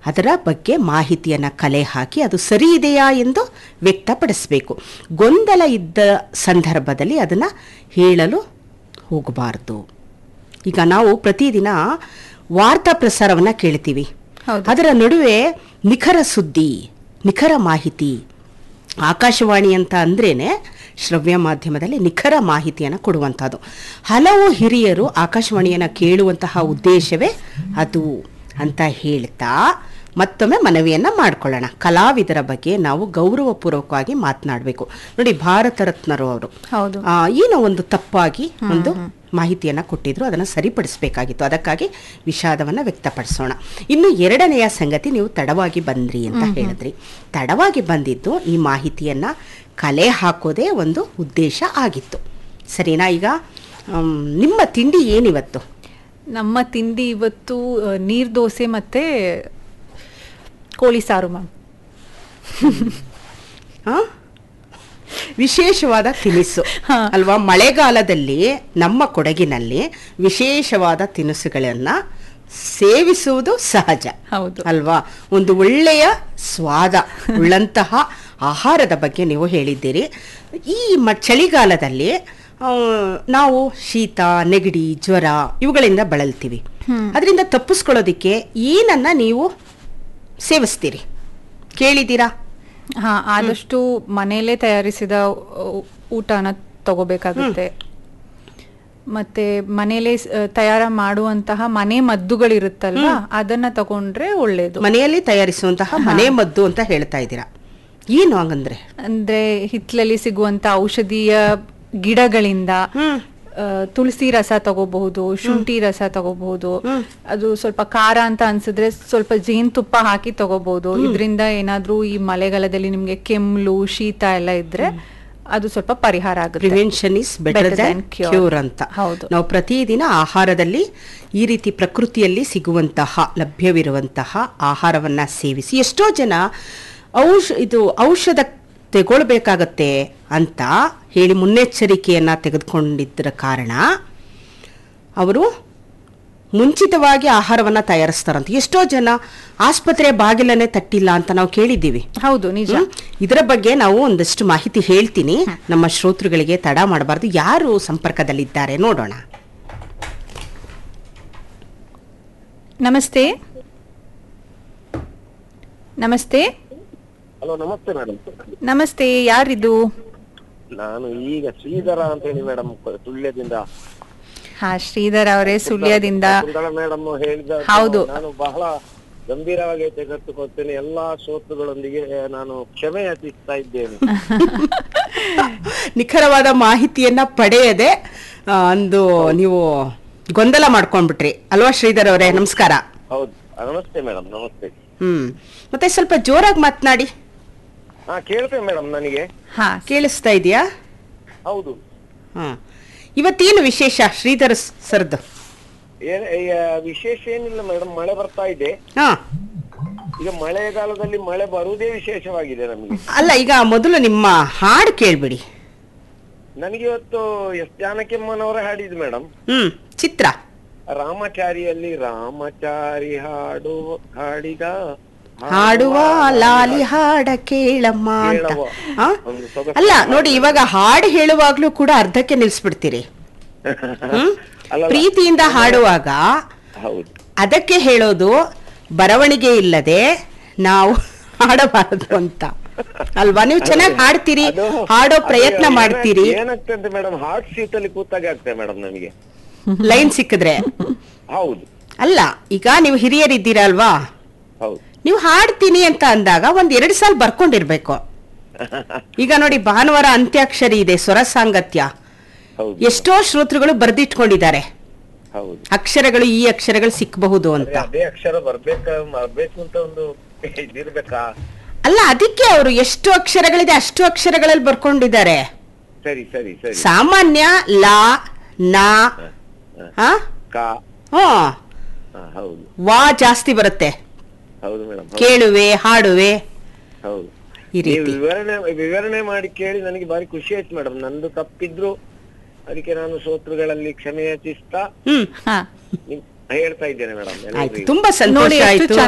ಅದರ ಬಗ್ಗೆ ಮಾಹಿತಿಯನ್ನು ಕಲೆ ಹಾಕಿ ಅದು ಸರಿ ಇದೆಯಾ ಎಂದು ವ್ಯಕ್ತಪಡಿಸಬೇಕು ಗೊಂದಲ ಇದ್ದ ಸಂದರ್ಭದಲ್ಲಿ ಅದನ್ನು ಹೇಳಲು ಹೋಗಬಾರ್ದು ಈಗ ನಾವು ಪ್ರತಿದಿನ ವಾರ್ತಾ ಪ್ರಸಾರವನ್ನು ಕೇಳ್ತೀವಿ ಹೌದು. ಅದರ ನಡುವೆ ನಿಖರ ಸುದ್ದಿ ನಿಖರ ಮಾಹಿತಿ ಆಕಾಶವಾಣಿ ಅಂತ ಅಂದ್ರೇನೆ ಶ್ರವ್ಯ ಮಾಧ್ಯಮದಲ್ಲಿ ನಿಖರ ಮಾಹಿತಿಯನ್ನು ಕೊಡುವಂಥದ್ದು ಹಲವು ಹಿರಿಯರು ಆಕಾಶವಾಣಿಯನ್ನು ಕೇಳುವಂತಹ ಉದ್ದೇಶವೇ ಅದು ಅಂತ ಹೇಳ್ತಾ ಮತ್ತೊಮ್ಮೆ ಮನವಿಯನ್ನು ಮಾಡ್ಕೊಳ್ಳೋಣ ಕಲಾವಿದರ ಬಗ್ಗೆ ನಾವು ಗೌರವಪೂರ್ವಕವಾಗಿ ಮಾತನಾಡಬೇಕು ನೋಡಿ ಭಾರತ ರತ್ನರು ಅವರು ಹೌದು ಆ, ಏನೋ ಒಂದು ತಪ್ಪಾಗಿ ಒಂದು ಮಾಹಿತಿಯನ್ನು ಕೊಟ್ಟಿದ್ರು ಅದನ್ನು ಸರಿಪಡಿಸಬೇಕಾಗಿತ್ತು ಅದಕ್ಕಾಗಿ ವಿಷಾದವನ್ನು ವ್ಯಕ್ತಪಡಿಸೋಣ ಇನ್ನು ಎರಡನೆಯ ಸಂಗತಿ ನೀವು ತಡವಾಗಿ ಬಂದ್ರಿ ಅಂತ ಹೇಳಿದ್ರಿ ತಡವಾಗಿ ಬಂದಿದ್ದು ಈ ಮಾಹಿತಿಯನ್ನು ಕಲೆ ಹಾಕೋದೇ ಒಂದು ಉದ್ದೇಶ ಆಗಿತ್ತು ಸರಿನಾ ಈಗ ಆಮ್, ನಿಮ್ಮ ತಿಂಡಿ ಏನಿವತ್ತು ನಮ್ಮ ತಿಂಡಿ ಇವತ್ತು ಆ, ನೀರ್ ದೋಸೆ ಮತ್ತೆ ಕೋಳಿ ಸಾರು ಮ್ಯಾಮ್ ಆ? ವಿಶೇಷವಾದ ತಿನಿಸು ಹಾ. ಅಲ್ವಾ ಮಳೆಗಾಲದಲ್ಲಿ ನಮ್ಮ ಕೊಡಗಿನಲ್ಲಿ ವಿಶೇಷವಾದ ತಿನಿಸುಗಳನ್ನ ಸೇವಿಸುವುದು ಸಹಜ ಹೌದು ಅಲ್ವಾ ಒಂದು ಒಳ್ಳೆಯ ಸ್ವಾದ ಉಳ್ಳಂತಹ ಆಹಾರದ ಬಗ್ಗೆ ನೀವು ಹೇಳಿದ್ದೀರಿ ಈ ಮ ಚಳಿಗಾಲದಲ್ಲಿ ಆ, ನಾವು ಶೀತ ನೆಗಡಿ ಜ್ವರ ಇವುಗಳಿಂದ ಬಳಲ್ತೀವಿ ಅದರಿಂದ ತಪ್ಪಿಸ್ಕೊಳ್ಳೋದಿಕ್ಕೆ ಏನನ್ನ ನೀವು ಸೇವಿಸ್ತೀರಿ ಕೇಳಿದ್ದೀರಾ ಹಾ ಆದಷ್ಟು ಮನೆಯಲ್ಲೇ ತಯಾರಿಸಿದ ಊ- ಊಟನ ತಗೋಬೇಕಾಗುತ್ತೆ ಮತ್ತೆ ಮನೆಯಲ್ಲೇ ಸ್- ತಯಾರ ಮಾಡುವಂತಹ ಮನೆ ಮದ್ದುಗಳಿರುತ್ತಲ್ವಾ ಅದನ್ನ ತಗೊಂಡ್ರೆ ಒಳ್ಳೇದು ಮನೆಯಲ್ಲಿ ತಯಾರಿಸುವಂತಹ ಮನೆ ಮದ್ದು ಅಂತ ಹೇಳ್ತಾ ಇದ್ದೀರಾ ಏನು ಹಂಗಂದ್ರೆ ಅಂದ್ರೆ ಹಿತ್ಲಲ್ಲಿ ಸಿಗುವಂತ ಔಷಧೀಯ ಗಿಡಗಳಿಂದ ಹ್ಮ್ ಆ, ತುಳಸಿ ರಸ ತಗೋಬಹುದು ಶುಂಠಿ ರಸ ತಗೋಬಹುದು ಅದು ಸ್ವಲ್ಪ ಖಾರ ಅಂತ ಅನ್ಸಿದ್ರೆ ಸ್ವಲ್ಪ ಜೇನುತುಪ್ಪ ಹಾಕಿ ತಗೋಬಹುದು ಇದರಿಂದ ಏನಾದ್ರೂ ಈ ಮಳೆಗಾಲದಲ್ಲಿ ನಿಮ್ಗೆ ಕೆಮ್ಲು ಶೀತ ಎಲ್ಲ ಇದ್ರೆ ಅದು ಸ್ವಲ್ಪ ಪರಿಹಾರ ಆಗುತ್ತೆ prevention is better Better than than cure. Cure ಅಂತ ಹೌದು. ನಾವು ಪ್ರತಿದಿನ ಆಹಾರದಲ್ಲಿ ಈ ರೀತಿ ಪ್ರಕೃತಿಯಲ್ಲಿ ಸಿಗುವಂತಹ ಲಭ್ಯವಿರುವಂತಹ ಆಹಾರವನ್ನ ಸೇವಿಸಿ ಎಷ್ಟೋ ಜನ ಔಷ ಇದು ಔಷಧ ತಗೊಳ್ಬೇಕಾಗತ್ತೆ ಅಂತ ಹೇಳಿ ಮುನ್ನೆಚ್ಚರಿಕೆಯನ್ನ ತೆಗೆದುಕೊಂಡಿದ್ದರ ಕಾರಣ ಅವರು ಮುಂಚಿತವಾಗಿ ಆಹಾರವನ್ನ ತಯಾರಿಸ್ತಾರಂತೆ ಎಷ್ಟೋ ಜನ ಆಸ್ಪತ್ರೆ ಬಾಗಿಲನ್ನೇ ತಟ್ಟಿಲ್ಲ ಅಂತ ನಾವು ಕೇಳಿದ್ದೀವಿ ಹೌದು ನಿಜ ಹ್ಮ್? ಇದರ ಬಗ್ಗೆ ನಾವು ಒಂದಷ್ಟು ಮಾಹಿತಿ ಹೇಳ್ತೀನಿ ನಮ್ಮ ಶ್ರೋತೃಗಳಿಗೆ ತಡ ಮಾಡಬಾರ್ದು ಯಾರು ಸಂಪರ್ಕದಲ್ಲಿದ್ದಾರೆ ನೋಡೋಣ ನಮಸ್ತೆ ನಮಸ್ತೆ ಹಲೋ ನಮಸ್ತೆ ಮೇಡಮ್ ನಮಸ್ತೆ ಯಾರಿದು ನಾನು ಈಗ ಶ್ರೀಧರ ಅಂತ ಹೇಳಿ ಮೇಡಮ್ ಸುಳ್ಯದಿಂದ ಹಾ ಶ್ರೀಧರ್ ಅವರೇ ಸುಳ್ಯದಿಂದ ಕುಂದಳ ಮೇಡಮ್ ಹೇಳಿದ ಹೌದು. ನಾನು ಬಹಳ ಗಂಭೀರವಾಗಿ ತೆಗೆದುಕೊಳ್ತೇನೆ ಎಲ್ಲಾ ಶ್ರೋತೃಗಳೊಂದಿಗೆ ನಾನು ಕ್ಷಮೆ ಯಾಚಿಸ್ತಾ ಇದ್ದೇನೆ ನಿಖರವಾದ ಮಾಹಿತಿಯನ್ನ ಪಡೆಯದೆ ಆ, ಒಂದು ನೀವು ಗೊಂದಲ ಮಾಡ್ಕೊಂಡ್ಬಿಟ್ರಿ ಅಲ್ವಾ ಶ್ರೀಧರ್ ಅವರೇ ನಮಸ್ಕಾರ ಹೌದು ನಮಸ್ತೆ ಮೇಡಮ್ ನಮಸ್ತೆ ಹ್ಮ್ ಮತ್ತೆ ಸ್ವಲ್ಪ ಜೋರಾಗಿ ಮಾತನಾಡಿ ಹಾ ಕೇಳ್ತೇನೆ ಮೇಡಮ್ ನನಗೆ ಹಾ ಕೇಳಿಸ್ತಾ ಇದೆಯಾ ಹೌದು ಹಾ ಇವತ್ತೇನು ವಿಶೇಷ ಶ್ರೀಧರ್ ಸ್- ಸರ್ದು ಏನ್ ಈ, ಆ, ವಿಶೇಷ ಏನಿಲ್ಲ ಮೇಡಮ್ ಮಳೆ ಬರ್ತಾ ಇದೆ ಹಾ ಈಗ ಮಳೆಗಾಲದಲ್ಲಿ ಮಳೆ ಬರುವುದೇ ವಿಶೇಷವಾಗಿದೆ ನಮಗೆ ಅಲ್ಲ ಈಗ ಮೊದಲು ನಿಮ್ಮ ಹಾಡು ಕೇಳ್ಬಿಡಿ ನನಗೆ ಇವತ್ತು ಎಸ್ ಜಾನಕಿಮ್ಮನವರ ಹಾಡಿದ್ದು ಮೇಡಮ್ ಹ್ಮ್ ಚಿತ್ರ ರಾಮಚಾರಿಯಲ್ಲಿ ರಾಮಚಾರಿ ಹಾಡು ಹಾಡಿದ ಹಾಡುವ ಲಾಲಿ ಹಾಡ ಕೇಳಮ್ಮ ಅಂತ ಕೇಳವ್ವ. ಆ? ಒಂದು ಸೊಗಸಾದ ಅಲ್ಲ ನೋಡಿ ಇವಾಗ ಹಾಡು ಹೇಳುವಾಗ್ಲೂ ಕೂಡ ಅರ್ಧಕ್ಕೆ ನಿಲ್ಸ್ಬಿಡ್ತೀರಿ ಹ್ಮ್? ಅಲ್ಲಲ್ಲ. ಪ್ರೀತಿಯಿಂದ ಹಾಡುವಾಗ ಹೌದು ಅದಕ್ಕೆ ಹೇಳೋದು ಬರವಣಿಗೆ ಇಲ್ಲದೆ ನಾವು ಹಾಡಬಾರದು ಅಂತ ಅಲ್ವಾ ನೀವು ಚೆನ್ನಾಗಿ ಹಾಡ್ತೀರಿ ಅದು- ಹಾಡೋ ಅದು ಪ್ರಯತ್ನ ಏನ- ಮಾಡ್ತೀರಿ ಏನಾಗ್ತದೆ ಮೇಡಮ್ ಹಾರ್ಟ್ ಸೀಟ್ ಅಲ್ಲಿ ಕೂತಾಗ ಆಗ್ತದೆ ಮೇಡಮ್ ನಮಗೆ ಲೈನ್ ಸಿಕ್ಕಿದ್ರೆ ಹೌದು ಅಲ್ಲ ಈಗ ನೀವು ಹಿರಿಯರಿದ್ದೀರಾ ಅಲ್ವಾ ಹೌದು ನೀವು ಹಾಡ್ತೀನಿ ಅಂತ ಅಂದಾಗ ಒಂದ್ ಎರಡು ಸಾಲ ಬರ್ಕೊಂಡಿರ್ಬೇಕು ಈಗ ನೋಡಿ ಭಾನುವಾರ ಅಂತ್ಯಾಕ್ಷರಿ ಇದೆ ಸ್ವರ ಸಾಂಗತ್ಯ ಹೌದು ಎಷ್ಟೋ ಶ್ರೋತೃಗಳು ಬರೆದಿಟ್ಕೊಂಡಿದ್ದಾರೆ ಹೌದು ಅಕ್ಷರಗಳು ಈ ಅಕ್ಷರಗಳು ಸಿಕ್ಕಬಹುದು ಅಂತ ಅದೇ- ಅದೇ ಅಕ್ಷರ ಬರ್ಬೇಕ ಬರ್ಬೇಕು ಅಂತ ಒಂದು ಇದಿರ್ಬೇಕಾ ಅಲ್ಲ ಅದಕ್ಕೆ ಅವರು ಎಷ್ಟು ಅಕ್ಷರಗಳಿದೆ ಅಷ್ಟು ಅಕ್ಷರಗಳಲ್ಲಿ ಬರ್ಕೊಂಡಿದ್ದಾರೆ ಸರಿ ಸರಿ ಸರಿ ಸಾಮಾನ್ಯ ಲಾ ನಾ ಹ, ಆ? ಕಾ ಹ್ಮ್ ಹ, ಹೌದು ವಾ ಜಾಸ್ತಿ ಬರುತ್ತೆ ಹೌದು ಮೇಡಮ್ ಕೇಳುವೆ ಹಾಡುವೆ ಹೌದು ಈ ನೀವು ರೀತಿ ವಿವರಣೆ ವಿವರಣೆ ಮಾಡಿ ಕೇಳಿ ನನಗೆ ಬಾರಿ ಖುಷಿ ಆಯ್ತು ಮೇಡಮ್ ನಂದು ತಪ್ಪಿದ್ರು ಅದಕ್ಕೆ ನಾನು ಶ್ರೋತೃಗಳಲ್ಲಿ ಕ್ಷಮೆ ಯಾಚಿಸ್ತಾ ಹ್ಮ್ ಹಾ ನಿಮ್- ಹೇಳ್ತಾ ಇದ್ದೇನೆ ಮೇಡಮ್ ಆಯ್ತು ತುಂಬಾ ಸಂತೋಷ ನೋಡಿ ಎಷ್ಟು ಆಯ್ತು